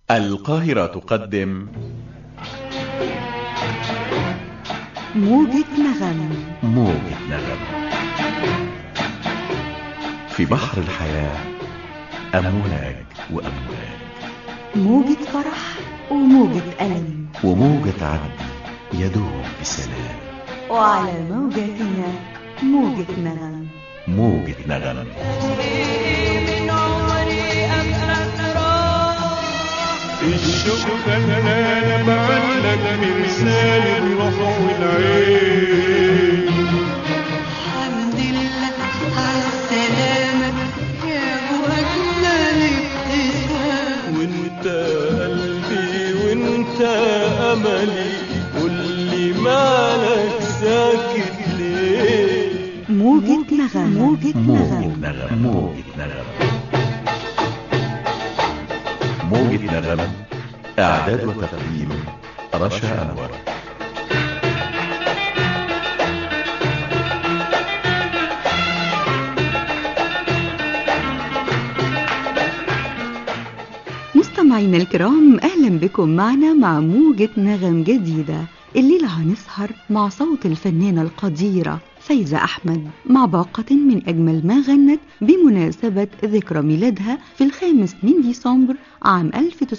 القاهرة تقدم موجة نغم موجة نغم في بحر الحياة أمواج وأمواج موجة فرح وموجة ألم وموجة عدل يدوب بسلام وعلى موجتنا موجة نغم موجة نغم الشوق خلانا بعدلك مرسال الروح والعين الحمد لله على السلامة يا أبو أجمل ابتسام وانت قلبي وانت املي قولي مالك ساكت ليه موجة نغم موجة موجة نغم نغم موجة نغم موجة نغم إعداد وتقديم رشا أنور مستمعينا الكرام أهلا بكم معنا مع موجة نغم جديدة الليلة هنسهر مع صوت الفنانة القديرة فايزة أحمد مع باقة من أجمل ما غنت بمناسبة ذكرى ميلادها في الخامس من ديسمبر عام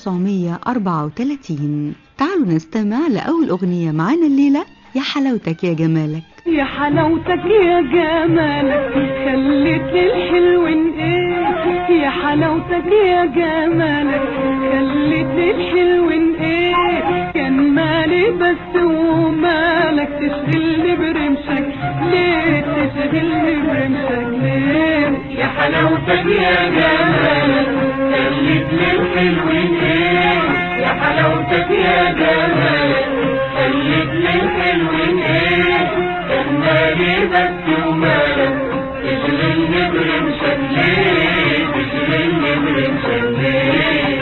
1934 تعالوا نستمع لأول أغنية معنا الليلة يا حلاوتك يا جمالك يا حلاوتك يا جمالك خليت الحلو ايه يا حلاوتك يا جمالك خليت الحلو ايه كان مالي بس ومالك تشغلني برمشك ليه تشغلني برمشك ليه يا حلاوتك يا جمالك خليت للحلو ايه يا حلاوتك يا جمالك خليت للحلو ايه مالي بس ومالك تشغلني برمشك ليه تشغلني برمشك ليه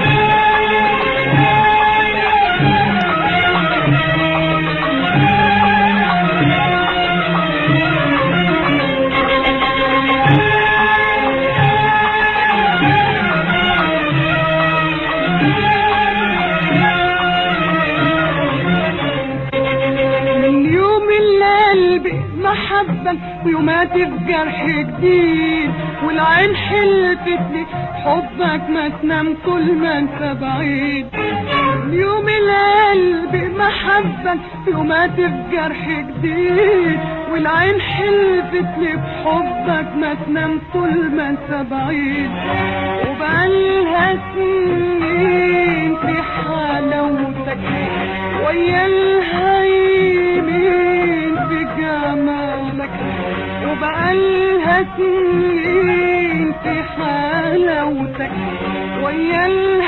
من يوم اللي قلبي محبة ويومات في جرح جديد والعين حلفت لي حبك ما تنام طول ما انت بعيد من يوم اللي قلبي محبة ويومات في جرح جديد والعين حلفت لي بحبك ما تنام طول ما انت بعيد وبقالها سنين في حلاوتك ويا الهيمين في جمالك وبقالها سنين في حلاوتك ويا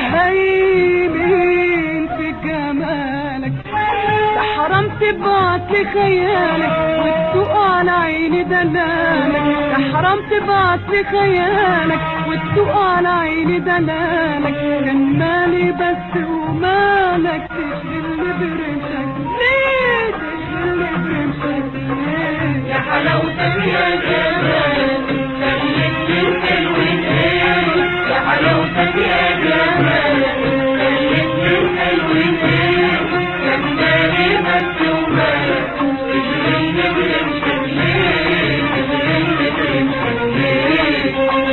الهيمين في جمالك ده حرام تبعت لي خيالك وتسوق على عيني دلالك ده حرام تبعت لي خيالك وتسوق على عيني دلالك كان مالي بس ومالك تشغلني برمشك ليه تشغلني برمشك ليه يا حلاوتك يا جمالك خليت للحلو ايه يا حلاوتك يا جمالك خليت للحلو ايه كان مالي بس ومالك تشغلني برمشك ليه تشغلني برمشك ليه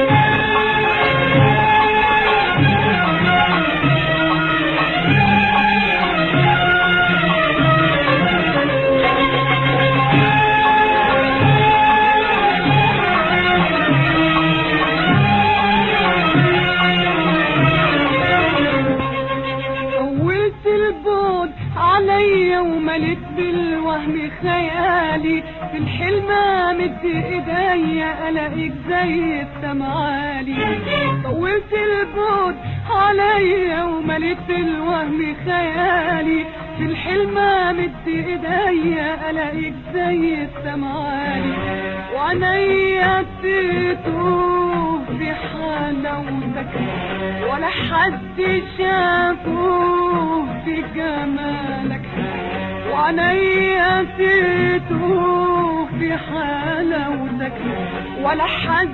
طولت البعد عليا ومليت بالوهم خيالي في الحلم مد ايديا الاقيك زي السمعالي طولت البعد عليا ومليت بالوهم خيالي في الحلم مد ايديا الاقيك زي السمعالي وعينيا تتوه بحلاوتك ولا حد شافوه في جمالك وعينيا تتوه في حلاوتك ولا حد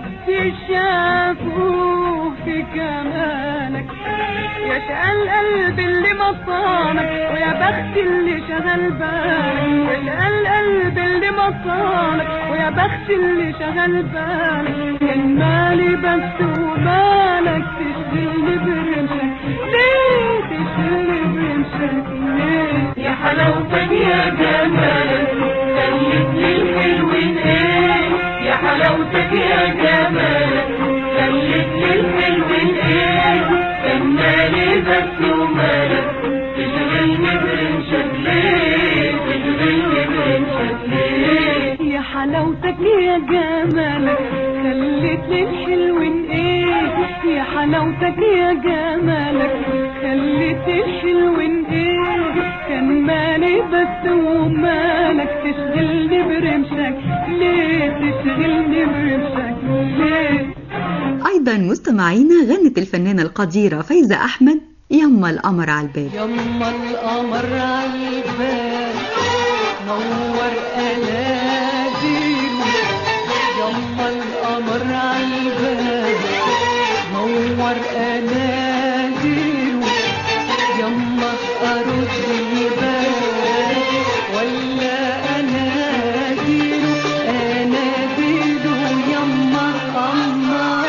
شافه في جمالك يا شقى القلب اللي مصانك ويا بخت اللي شغل بالك يا شقى القلب اللي مصانك ويا بخت اللي شغل بالك كان مالي بس ومالك تشغلني برمشك ليه تشغلني برمشك ليه يا حلاوتك يا جمالك خلتني الحلوين ايه يا حلاوتك يا جمالك خلتني الحلوين ايه كان مالي بس ومالك تشغلني برمشك ليه تشغلني برمشك ليه يا حلاوتك يا جمالك خلتني الحلوين ايه يا حلاوتك يا جمالك خلتني الحلوين ايه كان مالي بس ومالك تشغلني برمشك ليه تشغلني برمشك ليه أيضا مستمعينا غنت الفنانة القديرة فايزة أحمد يما القمر على الباب يما القمر عالباب نور قناديله يما القمر عالباب نور قناديله يما ارد الباب ولا اناديله اناديله يما قمر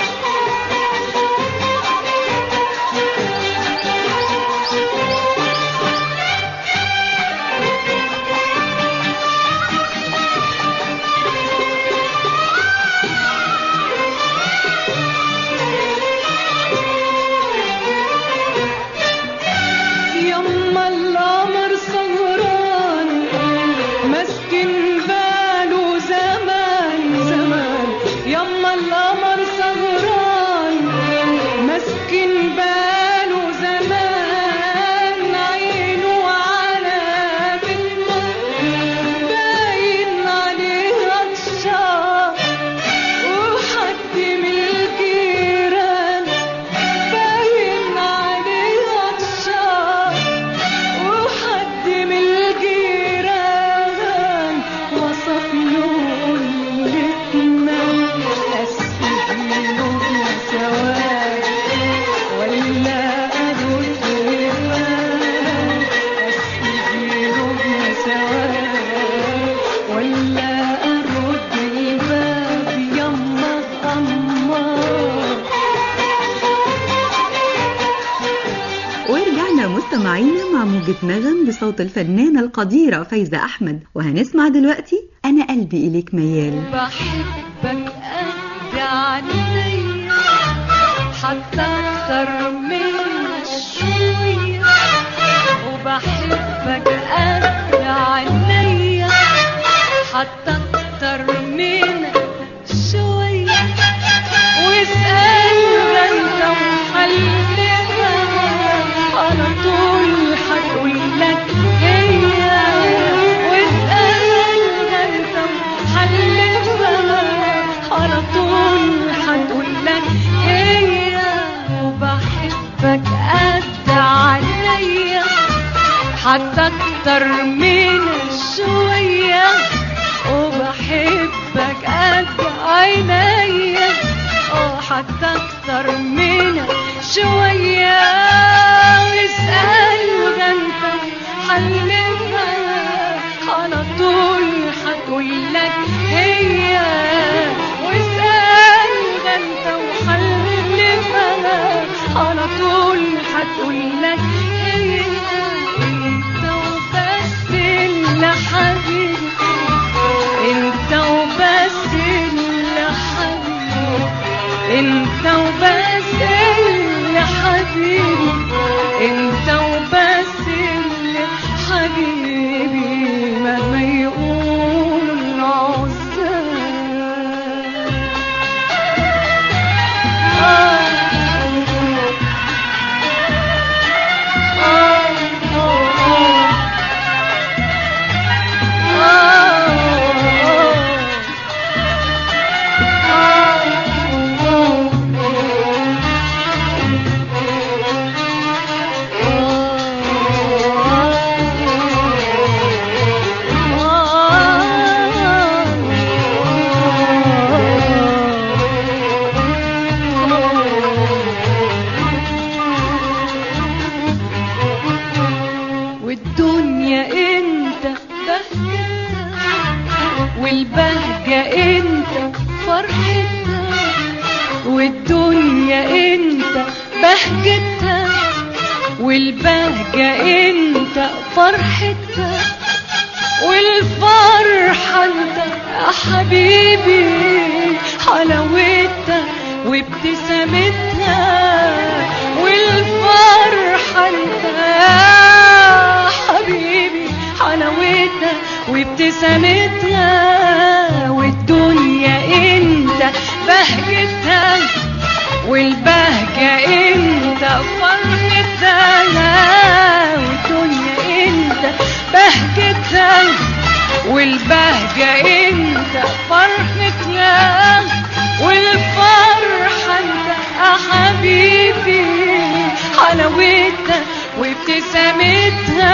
يما القمر سهران مسكن باله زمان زمان يما القمر سهران مسكن باله زمان عينه على بنته باين عليها الشعر وحد من الجيران باين عليها الشعر وحد من الجيران وصف له قلتنا أسجنه سواد ولا أرد الباب أسجنه سواد ولا أرد الباب يما قمر ورجعنا مستمعينا مع موجة نغم بصوت الفنانة القديرة فايزة أحمد وهنسمع دلوقتي أنا قلبي إليك ميال بحبك قد عينيا حتى اكتر من شوية وبحبك قد عينيا حتى اكتر من شوية واسأل انت وحلفها على طول هتقول لك هي واسأل انت وحلفها على طول هتقول لك هي وبحبك قد عينيا حتى اكتر من شوية وبحبك قد عينيا اه حتى اكتر من شوية واسأل انت حلفها على طول هتقول لك هي واسأل انت وحلفها على طول هتقول لك هي انت وبس اللي حبيبي انت وبس اللي حبيبي انت وبس اللي حبيبي انت وبس اللي حبيبي مهما يقول العزاب والبهجة انت فرحتها والفرحة انت يا حبيبي حلاوتها وابتسامتها والفرحة انت يا حبيبي حلاوتها وابتسامتها والدنيا انت بهجتها والبهجة انت فرحتها والدنيا انت بهجتها والبهجة انت فرحتها والفرحة انت يا حبيبي حلاوتها وابتسامتها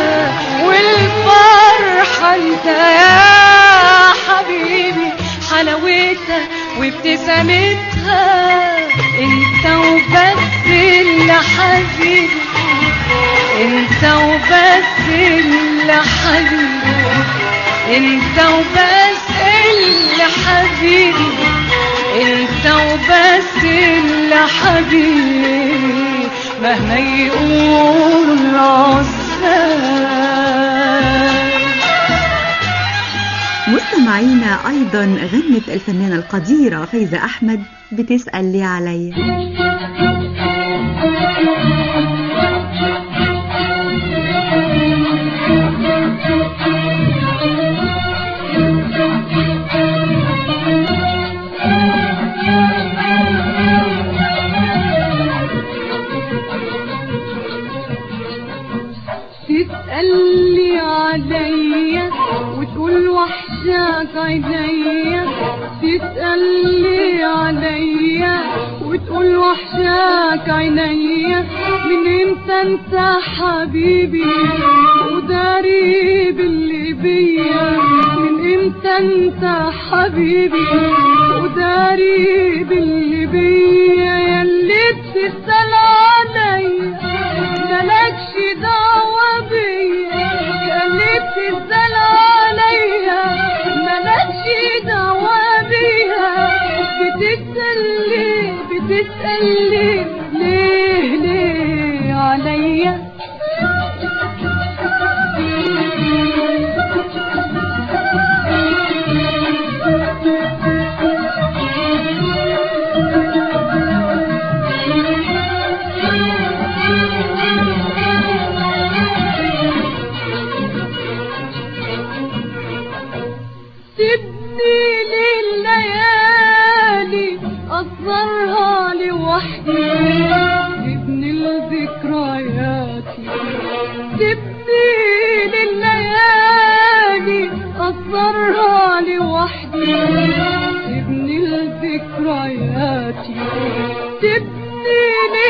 والفرحة انت يا حبيبي حلاوتها وابتسامتها انت وبس اللي حبيبي انت وبس اللي حبيبي انت وبس اللي حبيبي انت وبس اللي حبيبي مهما يقول العزاب مستمعينا أيضا غنت الفنانة القديرة فايزة أحمد بتسأل لي عليا تسألني عليا وتقول وحشاك عينيا تسألني عليا وتقول وحشاك عينيا من امتى انت حبيبي وداري باللي بيا من امتى انت حبيبي وداري باللي بيا ياللي بتسأل عليا مالكش دعوة بيا ياللي بتسأل عليا مالكش دعوة بيا بتسأل ليه بتسأل ليه ليه ليه عليا سيبني لليالي أصغرها لوحدي سيبني لذكرياتي سيبني لليالي أصغرها لوحدي سيبني لذكرياتي سيبني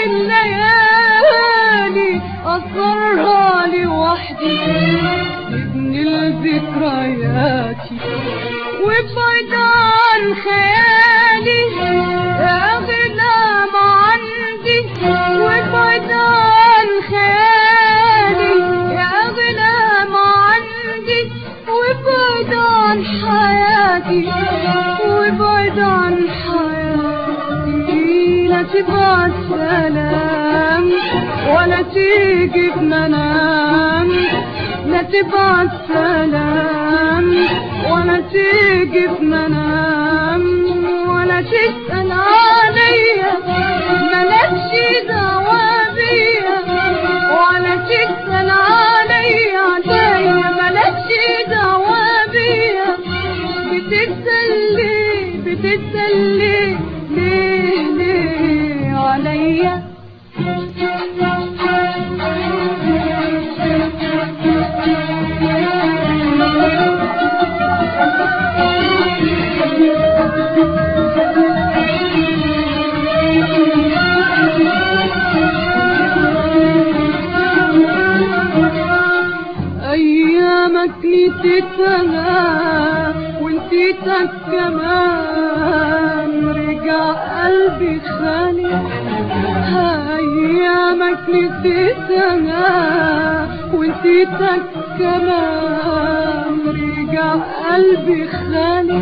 لليالي أصغرها لوحدي سيبني لذكرياتي وابعد عن خيالي يا أغلى ما عندي وابعد عن خيالي يا أغلى ما عندي وابعد عن حياتي وابعد عن حياتي لا تبعت سلام ولا تيجي في منام لا تبعت سلام ولا تيجي في منام ولا تسأل عليا مالكش دعوة بيا ولا تسأل عليا عليا مالكش دعوة بيا بتسأل ليه بتسأل ليه ليه ليه عليا أيامك نسيتها ونسيتك كمان رجع قلبي خالي أيامك نسيتها ونسيتك كمان رجع قلبي خالي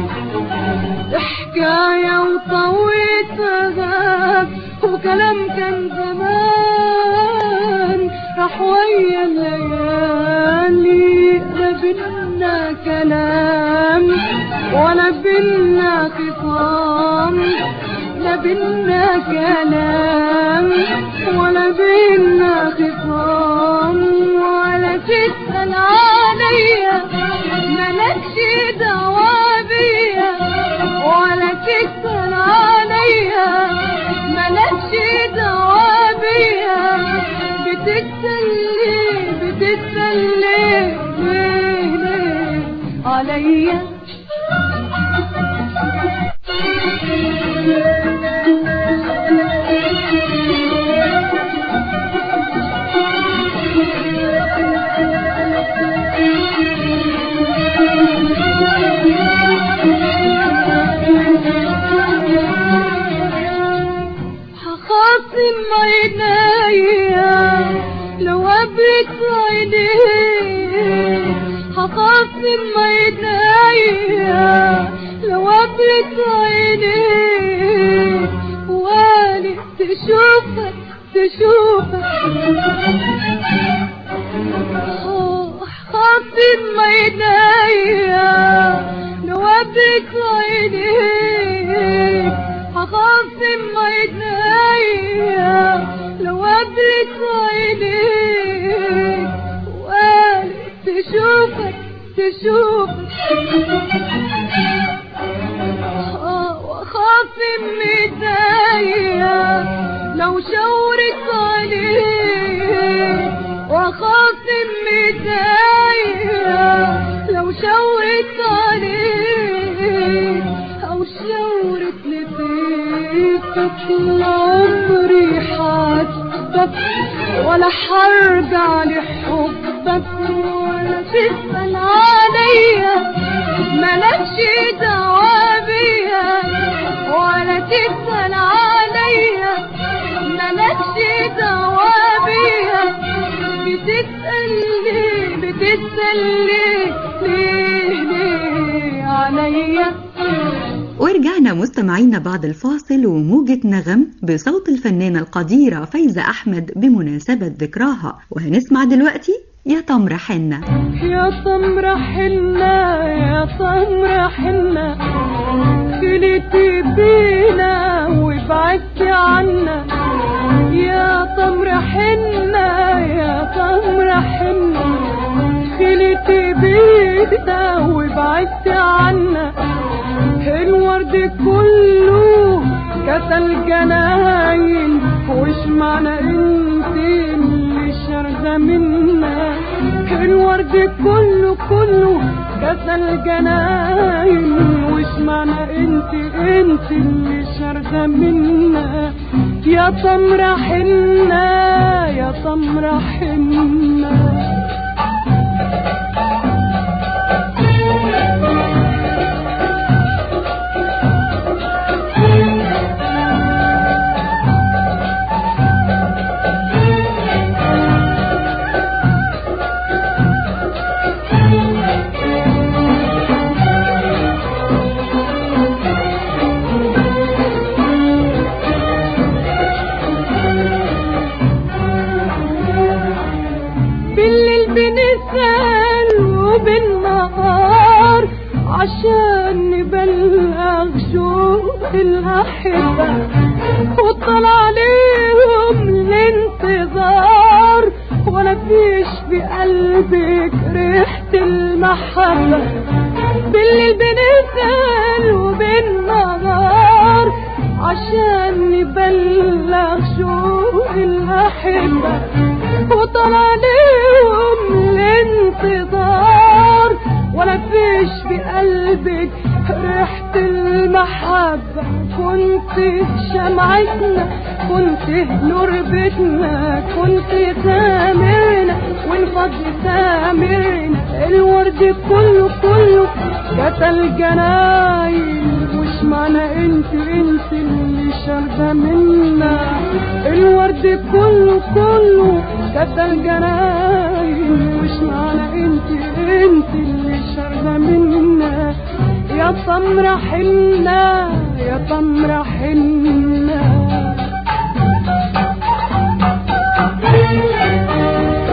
حكاية وطويتها وكلام كان زمان نسرح ويا الليالي لا بينا كلام ولا بينا خصام لا بينا كلام ولا بينا خصام ولا تسأل عليا مالكش دعوة بيا ولا تسأل عليا مالكش دعوة بيا بتسأل ليه بتسأل ليه ليه ليه عليا هخاصم عينيا لو قبلت عينيه هخاصم عينيا لو قبلت عينيه والي تشوفك تشوفك خاصم عينيا لو قبلت عينيه هخاصم عينيا لو قبلت عينيه وقالت تشوفك تشوفك آه، وخاصم ايديا لو شاورت عليه وخاصم ايديا لو شاورت عليه او شاورت لطيفك عمري حاسبك ولا حرجع لحبك ولا تسأل عليا مالكش دعوة بيا ولا تسأل عليا مالكش دعوة بيا بتسأل ليه بتسأل ليه ليه ليه عليا ورجعنا مستمعينا بعد الفاصل وموجة نغم بصوت الفنانة القديرة فايزة أحمد بمناسبة ذكراها وهنسمع دلوقتي يا تمر حنة يا سمرة حنة يا سمرة حنة خليتي بينا وبعدتي عنا يا سمرة حنة يا سمرة حنة خليتي بينا وبعدتي عنا الورد كله كتل جناين وش معنى انت اللي شارده منا الورد كله كله كتل جناين وش معنى انت انت اللي شارده منا يا تمرة حنة يا تمرة حنة بالليل بنسأل وبالنهار عشان نبلغ شوق الأحبة وطلع عليهم الانتظار ولا فيش في قلبك ريحة المحبة بالليل بنسأل وبالنهار عشان نبلغ شوق الأحبة وطلع عليهم الانتظار ولا فيش في قلبك ريحة المحبة كنت شمعتنا كنت نور بيتنا كنت سامرنا وانفض سامرنا الورد كله كله قتل جناين وش معنى انت انت اللي شارده منا الورد كله كله قتل جناين وش معنى انت انت اللي شارده منا يا تمرة حنة يا تمرة حنة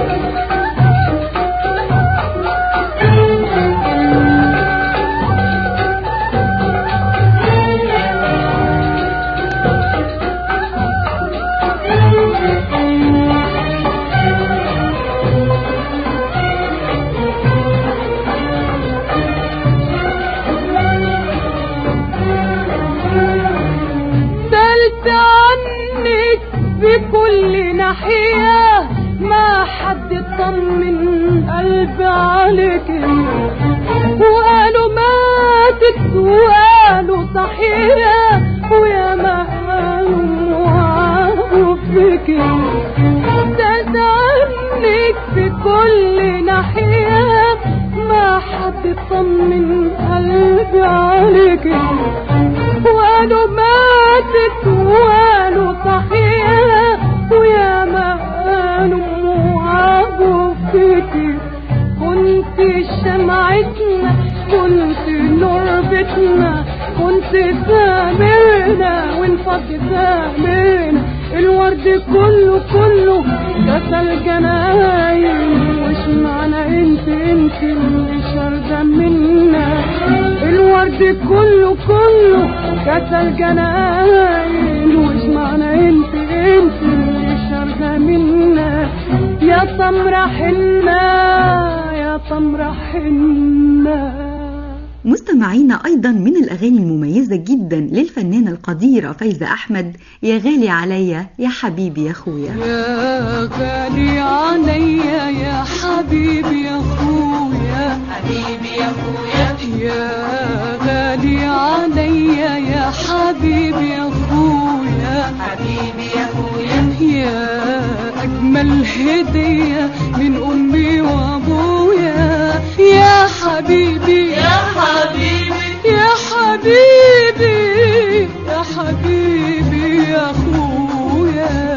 حد يطمن قلبي عليك وقالوا ماتت وقالوا صحيح ويا ما قالوا وعاروا فيك زاد عنك في كل ناحية ما حد يطمن قلبي عليك وقالوا ماتت وقالوا صحيح ويا ما قالوا وعابوا فيكي كنت شمعتنا كنت نور بيتنا كنت سامرنا وانفض سامرنا الورد كله كله كسل جناين وش معنى انت انت اللي شارده منا الورد كله كله كسل جناين وش معنى انت انت اللي شارده منا يا تمرة حنا يا تمرة حنا مستمعينا أيضا من الأغاني المميزة جدا للفنانة القديرة فايزة أحمد يا غالي عليا يا حبيبي يا أخويا يا غالي عليا يا حبيبي يا اخويا حبيبي يا اخويا يا غالي عليا يا حبيبي يا اخويا حبيبي يا اخويا يا اجمل هديه من امي وابويا يا حبيبي يا حبيبي يا حبيبي يا حبيبي يا اخويا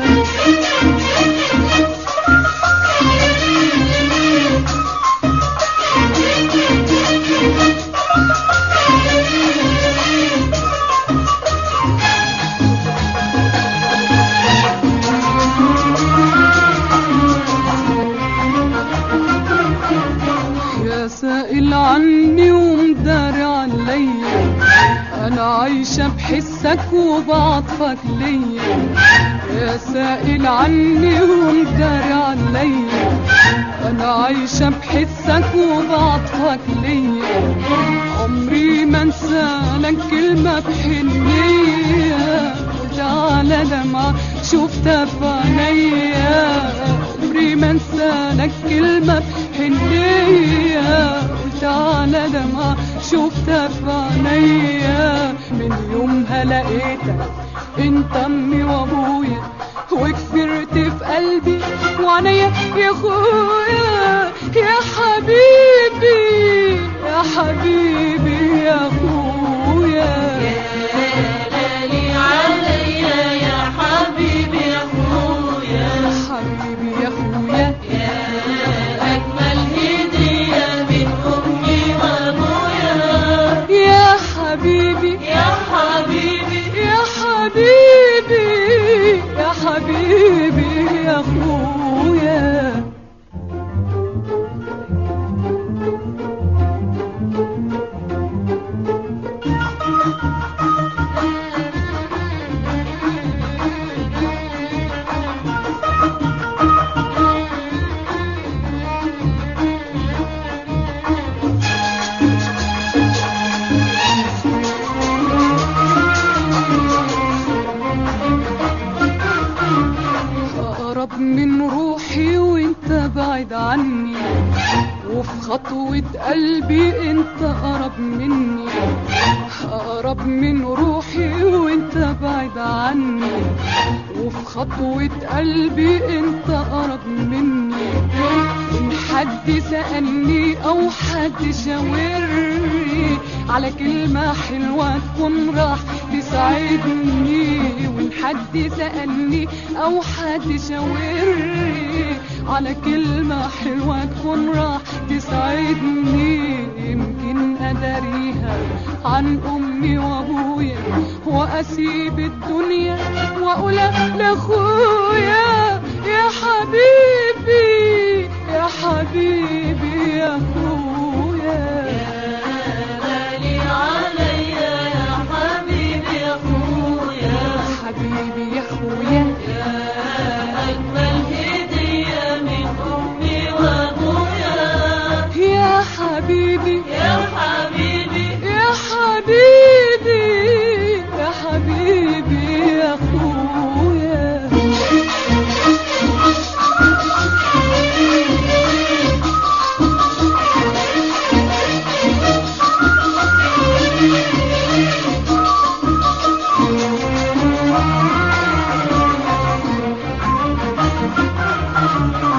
يا سائل عني ومدار عليا انا عايشة بحسك وبعطفك ليا يا سائل عني ومدار عليا انا عايشة بحسك وبعطفك ليا عمري ما انسى لك كلمة بحنية وتعالى دمعة شفتها في عينيا عمري ما انسى لك كلمة بحنية وتعالى دمعة شفتها في عينيا من يومها لقيتك انت امي وابويا وكبرت في قلبي وعينيا يا اخويا يا حبيبي يا حبيبي يا اخويا غالي عليا يا حبيبي يا اخويا يا حبيبي يا اخويا اجمل هديه من امي وابويا يا حبيبي يا حبيبي يا حبيبي يا حبيبي يا اخويا أقرب من روحي وانت بعيد عني وفي خطوة قلبي انت أقرب مني أقرب من روحي وانت بعيد عني وفي خطوة قلبي انت أقرب مني إن حد سألني أو حد شاورني على كلمة حلوة تكون راح تساعدني وإن حد سألني أو حد شاورني على كلمة حلوة تكون راح تساعدني يمكن أداريها عن أمي وأبويا وأسيب الدنيا وأقول لأخويا يا حبيبي يا حبيبي يا أخويا غالي عليا يا حبيبي يا اخويا حبيبي يا أخويا اجمل هديه من امي وابويا يا حبيبي يا حبيبي يا حبيبي يا حبيبي يا أخويا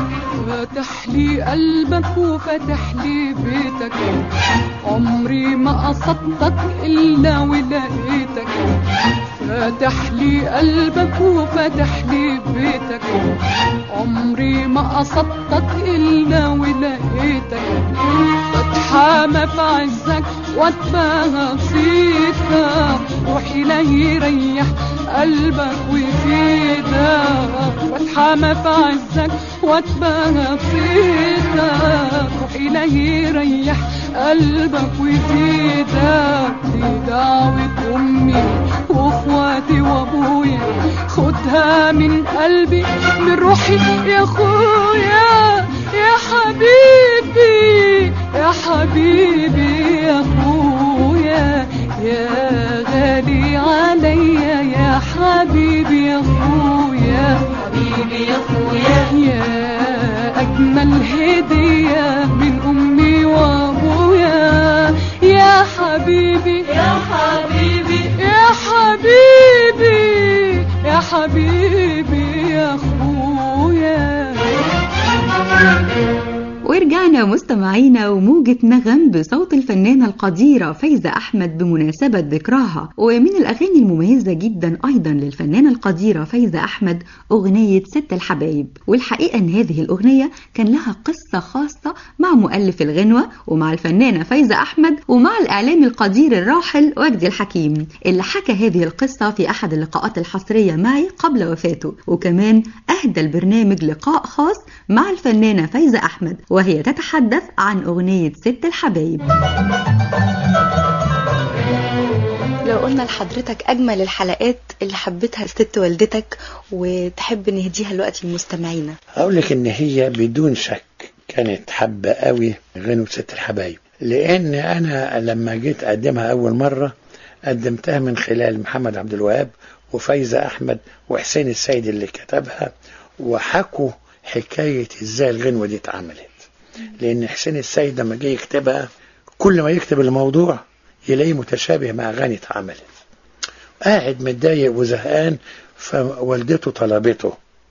فاتح لي قلبك وفاتح لي بيتك عمري ما قصدتك إلا ولقيتك فاتح لي قلبك وفاتح لي بيتك عمري ما قصدتك إلا ولقيتك بتحامى في عزك واتباهى بصيتك روحي لا يريح قلبك ويفيدك بتحامى في عزك واتباهى بصيتك روحي لا يريح قلبك ويفيدك دي دعوة أمي واخواتي وابويا خدها من قلبي من روحي يا اخويا يا حبيبي يا حبيبي يا اخويا يا غالي عليا يا حبيبي يا اخويا حبيبي يا اخويا يا أجمل هدية من أمي وأبويا يا حبيبي يا حبيبي يا حبيبي يا حبيبي يا أخويا ورجعنا مستمعينا وموجة نغم بصوت الفنانة القديرة فايزة أحمد بمناسبة ذكراها ومن الأغاني المميزة جدا أيضا للفنانة القديرة فايزة أحمد أغنية ست الحبايب والحقيقة أن هذه الأغنية كان لها قصة خاصة مع مؤلف الغنوة ومع الفنانة فايزة أحمد ومع الإعلامي القدير الراحل وجدي الحكيم اللي حكى هذه القصة في أحد اللقاءات الحصرية معي قبل وفاته وكمان أهدى البرنامج لقاء خاص مع الفنانة فايزة أحمد وهي تتحدث عن أغنية ست الحبايب لو قلنا لحضرتك أجمل الحلقات اللي حبتها ست والدتك وتحب نهديها دلوقتي لمستمعينا أقول لك إن هي بدون شك كانت حابة قوي غنوة ست الحبايب لأن أنا لما جيت أقدمها أول مرة قدمتها من خلال محمد عبد الوهاب وفايزة أحمد وحسين السيد اللي كتبها وحكوا حكاية إزاي الغنوة دي اتعملت لأن حسين السيد لما جه يكتبها كل ما يكتب الموضوع يلاقيه متشابه مع أغاني اتعملت قاعد متضايق وزهقان فوالدته طلبته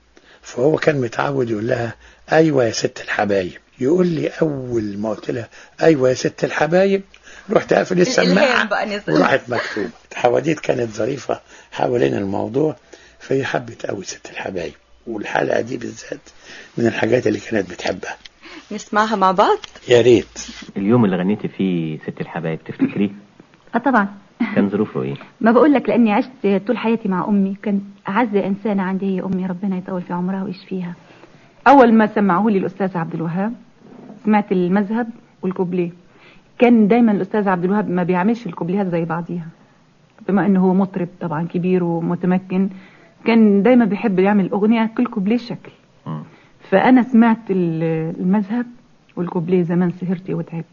فهو كان متعود يقول لها ايوه يا ست الحبايب يقول لي اول ما قلت لها ايوه يا ست الحبايب رحت قافل السماعه الإلهام بقى نزل. وراحت مكتوبه حواديت كانت ظريفه حوالين الموضوع فهي حبت قوي ست الحبايب والحلقه دي بالذات من الحاجات اللي كانت بتحبها نسمعها مع بعض يا ريت اليوم اللي غنيتي فيه ست الحبايب تفتكريه اه طبعا كان ظروفه ايه ما بقول لك لاني عشت طول حياتي مع امي كانت اعز انسانه عندي هي امي ربنا يطول في عمرها ويشفيها اول ما سمعوه لي الاستاذ عبد الوهاب سمعت المذهب والكوبليه كان دايما الاستاذ عبد الوهاب ما بيعملش الكوبليهات زي بعضيها بما انه هو مطرب طبعا كبير ومتمكن كان دايما بيحب يعمل اغنيه كل كوبليه شكل مم. فانا سمعت ال- المذهب والكوبليه زمان سهرتي وتعبتي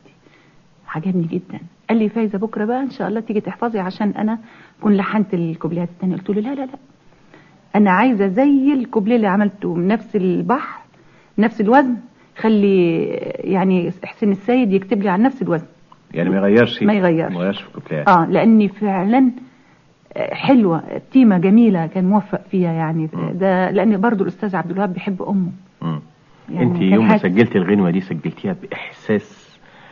عجبني جدا قال لي فايزه بكره بقى ان شاء الله تيجي تحفظي عشان انا اكون لحنت الكوبليهات التانية قلت له لا لا لا انا عايزه زي الكوبليه اللي عملته من نفس البحر نفس الوزن خلي يعني حسين السيد يكتب لي عن نفس الوزن يعني ما يغيرش ما يغيرش. ما يغيرش في الكوبليهات اه لاني فعلا آه، حلوه تيمه جميله كان موفق فيها يعني مم. ده لان برضو الاستاذ عبد الوهاب بيحب امه مم. يعني انت كان يوم ما حاجة- سجلتي الغنوه دي سجلتيها باحساس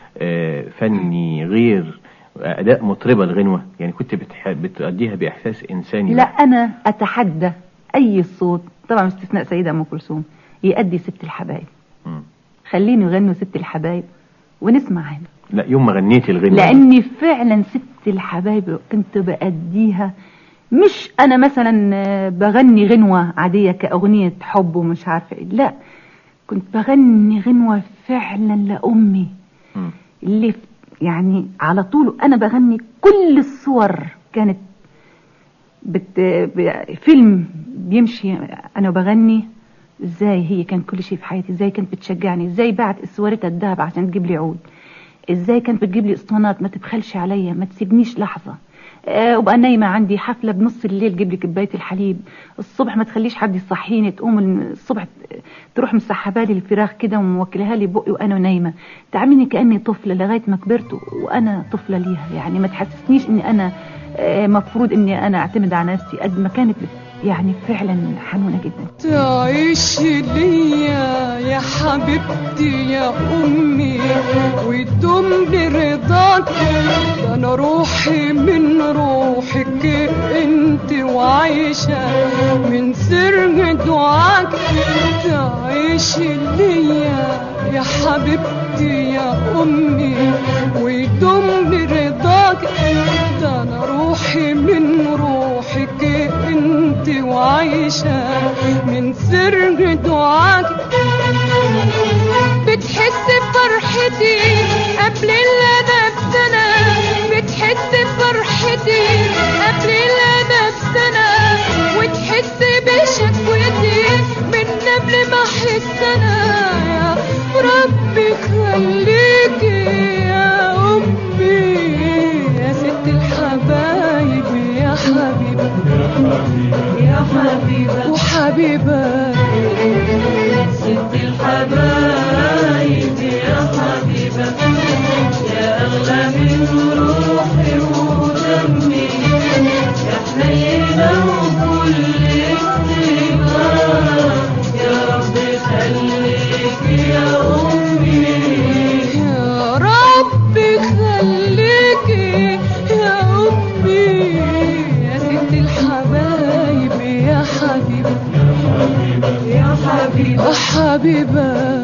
آه، فني غير اداء مطربه الغنوه يعني كنت بتح... بتأديها باحساس انساني لا انا اتحدى اي صوت طبعا باستثناء سيده ام كلثوم يأدي ست الحبايب مم. خليني يغنوا ست الحبايب ونسمع هنا لا يوم ما غنيتي الغنوه دي. لاني فعلا ست الحبايب كنت بأديها مش انا مثلا آه، بغني غنوة عادية كأغنية حب ومش عارفة ايه لا كنت بغني غنوة فعلا لأمي مم. اللي ف- يعني على طول انا بغني كل الصور كانت بت... ب... فيلم بيمشي انا بغني ازاي هي كان كل شيء في حياتي ازاي كانت بتشجعني ازاي باعت اسوارتها الذهب عشان تجيب لي عود ازاي كانت بتجيب لي اسطوانات ما تبخلش عليا ما تسيبنيش لحظه آه وبقى نايمه عندي حفله بنص الليل جيب لي كوبايه الحليب الصبح ما تخليش حد يصحيني تقوم الصبح تروح مسحبه لي الفراخ كده وموكلها لي بقي وانا نايمه تعاملني كاني طفله لغايه ما كبرت وانا طفله ليها يعني ما تحسسنيش اني انا آه، مفروض اني انا اعتمد على نفسي قد ما كانت يعني فعلا حنونة جدا تعيش ليا يا حبيبتي يا أمي وتدوم برضاك ده أنا روحي من روحك أنت وعايشة من سر دعاك تعيش ليا يا حبيبتي يا أمي ويدوم برضاك ده أنا روحي من روحك أنت وعايشة من سر دعاك بتحس بفرحتي قبل اللي بسنة بتحس بفرحتي قبل اللي بسنة وتحس بشكوتي من قبل ما احس انا يا ربي خليكي يا امي يا ست الحبايب يا حبيبه يا حبيبه وحبيبه ست الحبايب يا حبيبة يا أغلى من روحي ودمي يا حنينة وكل اكتبار يا رب خليك يا أمي يا ربي خليكي يا أمي يا ست الحبايب يا حبيبة يا حبيبة حبيبة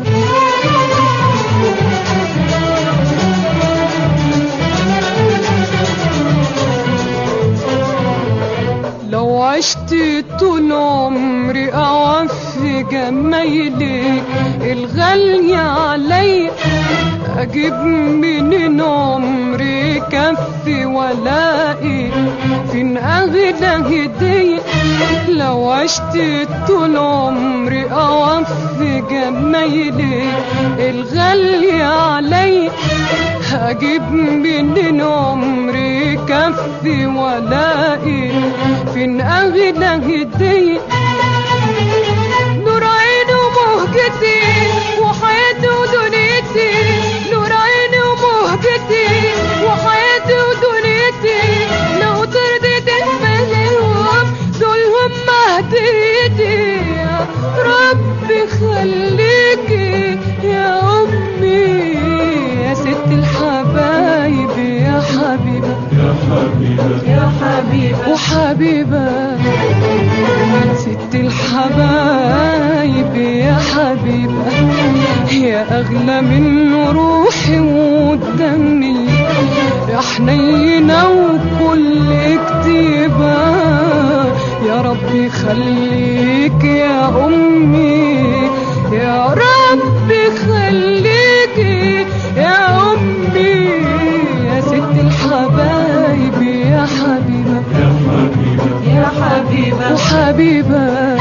لو عشت طول عمري أوفي جمايلك الغالية عليا أجيب منين عمري كفي ولاقي فين أغلى هدية لو عشت طول عمري أوفي جمايلك الغالية عليا هجيب منين عمري كفي ولاقي فين أغلى هدية نور عيني ومهجتي وحياتي ودنيتي نور عيني ومهجتي وحياتي ودنيتي لو ترضيت تفهمهم دول هم هديتي يا ربي خليكي يا أمي يا ست الحبايب يا حبيبة يا حبيبة وحبيبة ست الحبايب يا حبيبة يا أغلى من روحي ودمي يا حنينة وكل كتيبة يا ربي خليك يا أمي يا ربي خليك يا أمي يا ست الحبايب يا حبيبة يا حبيبة وحبيبة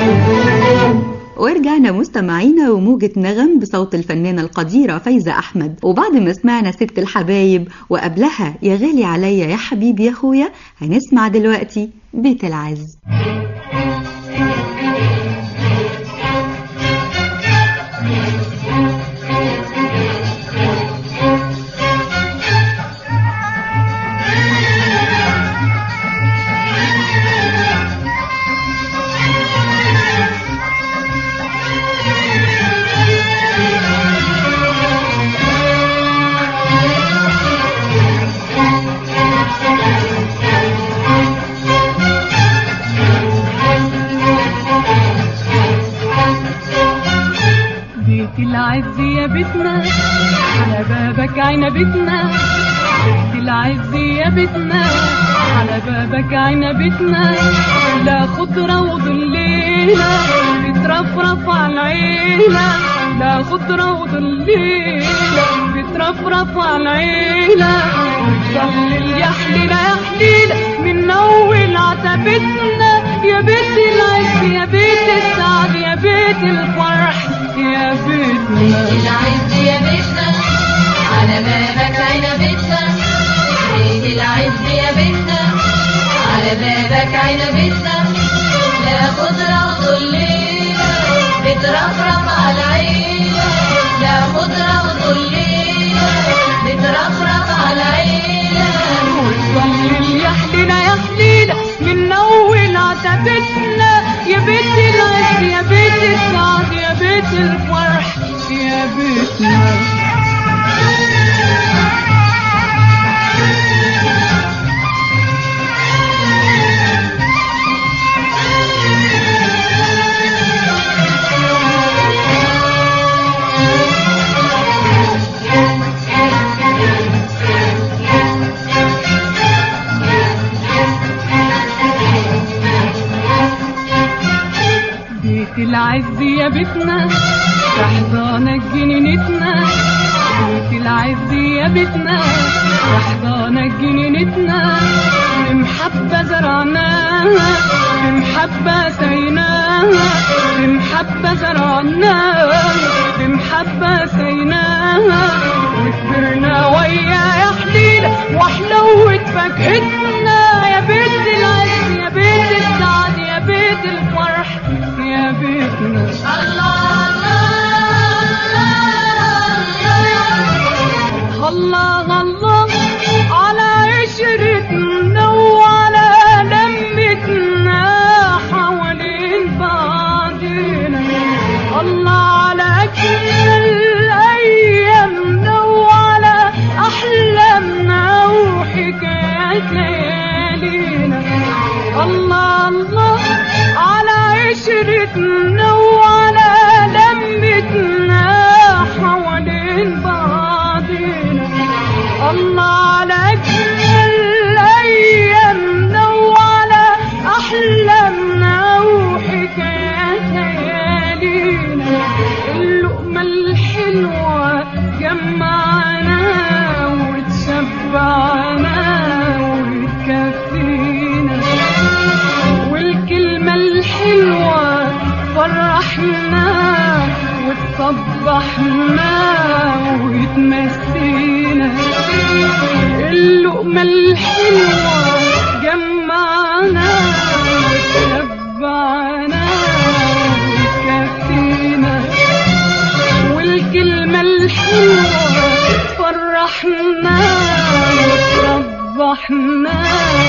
ورجعنا مستمعينا وموجة نغم بصوت الفنانة القديرة فايزة أحمد وبعد ما سمعنا ست الحبايب وقبلها يا غالي عليا يا حبيبي يا أخويا هنسمع دلوقتي بيت العز بيت العز يا بيتنا على بابك عنبتنا بيت العز يا بيتنا على بابك عنبتنا لا خضرة وظليلة بترفرف على العيلة لا خضرة وظليلة بترفرف على العيلة وتضلل يا حليلة يا حليلة من أول عتبتنا يا بيت العز يا بيت السعد يا بيت الفرح يا بيتنا العز يا بيتنا على بابك عنبتنا بيت العز يا بيتنا على بابك عنبتنا لا خضرة وظليلة بترفرف على العيلة لا خضرة وظليلة بترفرف على العيلة وتضلل يا حليلة يا حليلة من أول عتبتنا يا بيتنا بيت العز يا بيتنا تحضانك جنينتنا بيت العز يا بيتنا تحضانك جنينتنا بمحبة زرعناها بمحبة سيناها بمحبة زرعناها بمحبة سيناها وكبرنا ويا يا حليلة وحلوة فاكهتنا يا بيت العز يا بيت السعد يا بيت الفرح يا بيتنا الله الله على عشرتنا وعلى لمتنا حوالين بعضنا الله على أجمل أيامنا وعلى أحلامنا وحكايات ليالينا الله الله على عشرتنا وعلى لمتنا حوالين بعضنا الله على أجمل أيامنا وعلى أحلامنا وحكايات ليالينا اللقمة الحلوة جمعنا وتشبعنا وتكفينا والكلمة الحلوة فرحنا وتصبحنا وتمسينا اللقمة الحلوة جمعنا وتشبعنا وتكفينا والكلمة الحلوة فرحنا وتصبحنا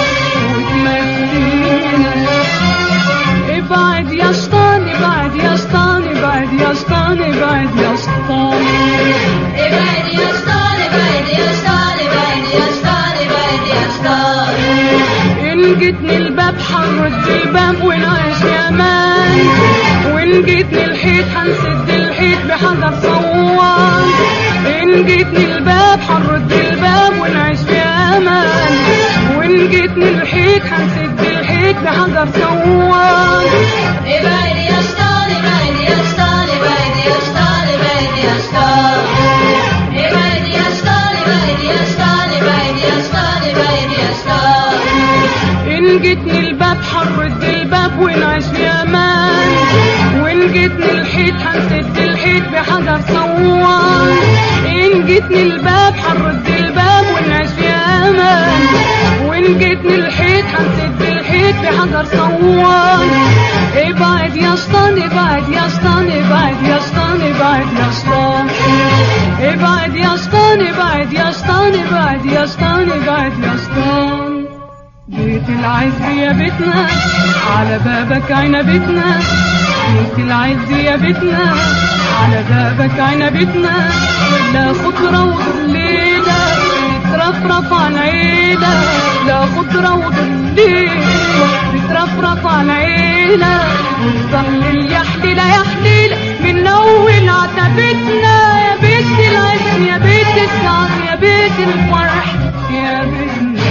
وتمسينا ابعد يا شيطان ابعد يا شيطان ابعد يا شيطان ابعد يا شيطان ابعد يا شيطان ابعد يا شيطان ابعد يا شيطان ابعد يا شيطان ان جيتني الباب حرد الباب ونعيش يا مان وان جيتني الحيط هنسد الحيط بحجر صوان ان جيتني الباب حرد الباب ونعيش يا مان وان جيتني الحيط هنسد الحيط بحجر صوان ابعد يا شيطان ابعد يا شيطان ابعد يا شيطان ابعد يا شيطان ابعد يا شيطان ابعد يا شيطان ابعد يا شيطان ابعد يا شيطان ان جيتني الباب حرد الباب ونعيش يا مان وان جيتني الحيط هنسد الحيط بحجر صوان ان جيتني الباب حرد الباب ونعيش يا مان وان جيتني الحيط هنسد الحيط بحجر صوان ابعد يا شيطان ابعد يا شيطان ابعد يا شيطان ابعد يا شيطان ابعد يا شيطان ابعد يا شيطان ابعد يا شيطان ابعد يا شيطان بيت العز يا بيتنا على بابك عنبتنا بيت العز يا بيتنا على بابك عنبتنا لا خضرة وظليلة بترفرف على العيلة لا خضرة وظليلة بترفرف على العيلة وتظلل يا حليلة يا حليلة من أول عتبتنا يا بيت العز يا بيت السعد يا بيت الفرح يا بيتنا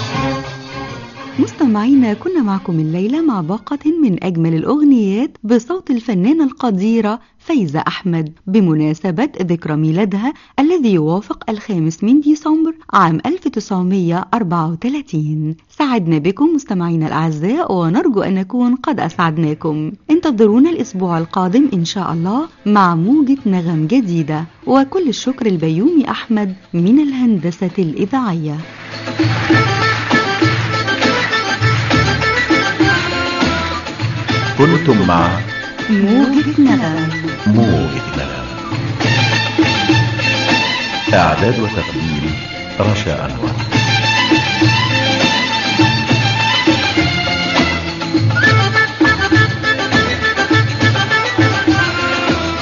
مستمعينا كنا معكم الليلة مع باقة من أجمل الأغنيات بصوت الفنانة القديرة فايزة أحمد بمناسبة ذكرى ميلادها الذي يوافق الخامس من ديسمبر عام 1934 سعدنا بكم مستمعينا الأعزاء ونرجو أن نكون قد أسعدناكم انتظرونا الأسبوع القادم إن شاء الله مع موجة نغم جديدة وكل الشكر البيومي أحمد من الهندسة الإذاعية كنتم مع موجة نغم موجة نغم إعداد وتقديم رشا أنور